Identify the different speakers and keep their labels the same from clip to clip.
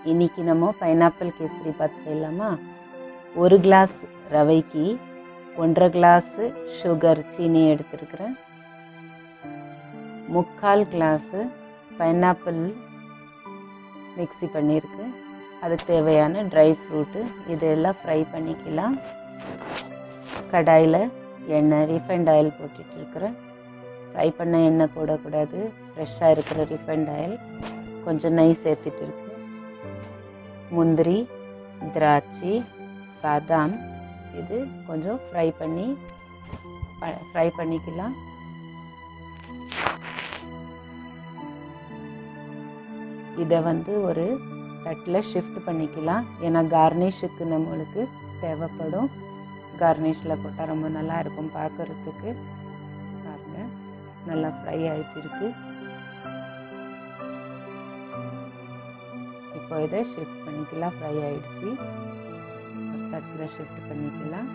Speaker 1: இன்னைக்கு நம்ம பைனாப்பிள் கேசரி பாத் செய்யலாமா ஒரு கிளாஸ் ரவைக்கு ஒன்றரை கிளாஸு சுகர் சீனி எடுத்துருக்கிறேன் முக்கால் கிளாஸு பைனாப்பிள் மிக்ஸி பண்ணியிருக்கு அதுக்கு தேவையான ட்ரை ஃப்ரூட்டு இதெல்லாம் ஃப்ரை பண்ணிக்கலாம் கடாயில் எண்ணெய் ரீஃபைண்ட் ஆயில் போட்டுட்டு இருக்கிறேன் ஃப்ரை பண்ண எண்ணெய் போடக்கூடாது ஃப்ரெஷ்ஷாக இருக்கிற ரீஃபைண்ட் ஆயில் கொஞ்சம் நெய் சேர்த்துட்டு இருக்கு முந்திரி திராட்சை பாதாம் இது கொஞ்சம் ஃப்ரை பண்ணி ஃப்ரை பண்ணிக்கலாம் இதை வந்து ஒரு தட்டில் ஷிஃப்ட் பண்ணிக்கலாம் ஏன்னா கார்னிஷுக்கு நம்மளுக்கு தேவைப்படும் கார்னிஷில் போட்டால் ரொம்ப நல்லா இருக்கும் பார்க்குறதுக்கு பாருங்கள் நல்லா ஃப்ரை ஆகிட்டு இருக்கு இப்போ இதை ஷிஃப்ட் பண்ணிக்கலாம் ஃப்ரை ஆகிடுச்சு ஒரு தட்டில் ஷிஃப்ட் பண்ணிக்கலாம்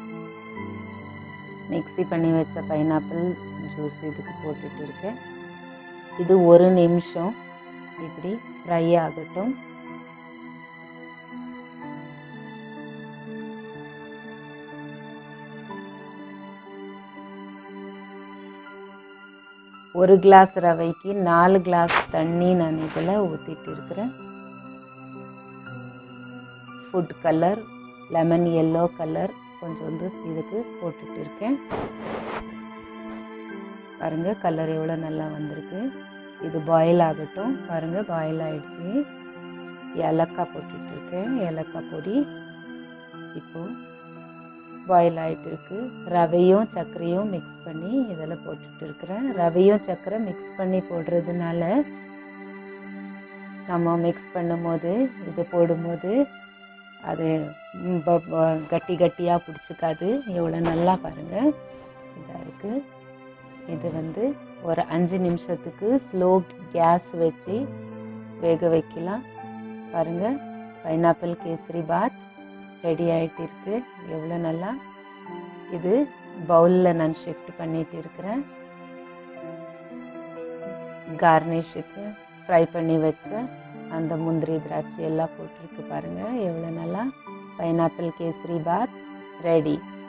Speaker 1: மிக்ஸி பண்ணி வச்ச பைனாப்பிள் ஜூஸ் இதுக்கு போட்டுட்டு இருக்கேன் இது ஒரு நிமிஷம் இப்படி ஃப்ரை ஆகட்டும் ஒரு கிளாஸ் ரவைக்கு நாலு கிளாஸ் தண்ணி நான் இதில் ஊற்றிட்டு இருக்கிறேன் food colour lemon yellow colour கொஞ்சம் வந்து இதுக்கு போட்டுட்டு இருக்கேன் பாருங்கள் கலர் எவ்வளோ நல்லா வந்திருக்கு இது பாயில் ஆகட்டும் பாருங்கள் பாயில் ஆகிடுச்சு ஏலக்காய் போட்டுட்டு இருக்கேன் ஏலக்காய் பொடி இப்போது பாயில் ஆகிட்டு இருக்கு ரவையும் சர்க்கரையும் மிக்ஸ் பண்ணி இதில் போட்டுட்டு இருக்கிறேன் ரவையும் சர்க்கரை மிக்ஸ் பண்ணி போடுறதுனால நம்ம மிக்ஸ் பண்ணும்போது இது போடும்போது அது கட்டி கட்டியாக பிடிச்சிக்காது எவ்வளோ நல்லா பாருங்கள் இதாக இருக்குது இது வந்து ஒரு அஞ்சு நிமிஷத்துக்கு ஸ்லோ கேஸ் வச்சு வேக வைக்கலாம் பாருங்கள் பைனாப்பிள் கேசரி பாத் ரெடி ஆகிட்டு இருக்கு எவ்வளோ நல்லா இது பவுலில் நான் ஷிஃப்ட் பண்ணிட்டு இருக்கிறேன் கார்னிஷுக்கு ஃப்ரை பண்ணி வச்ச அந்த முந்திரி திராட்சை எல்லாம் போட்டிருக்கு பாருங்கள் எவ்வளோ நல்லா பைனாப்பிள் கேசரி பாத் ரெடி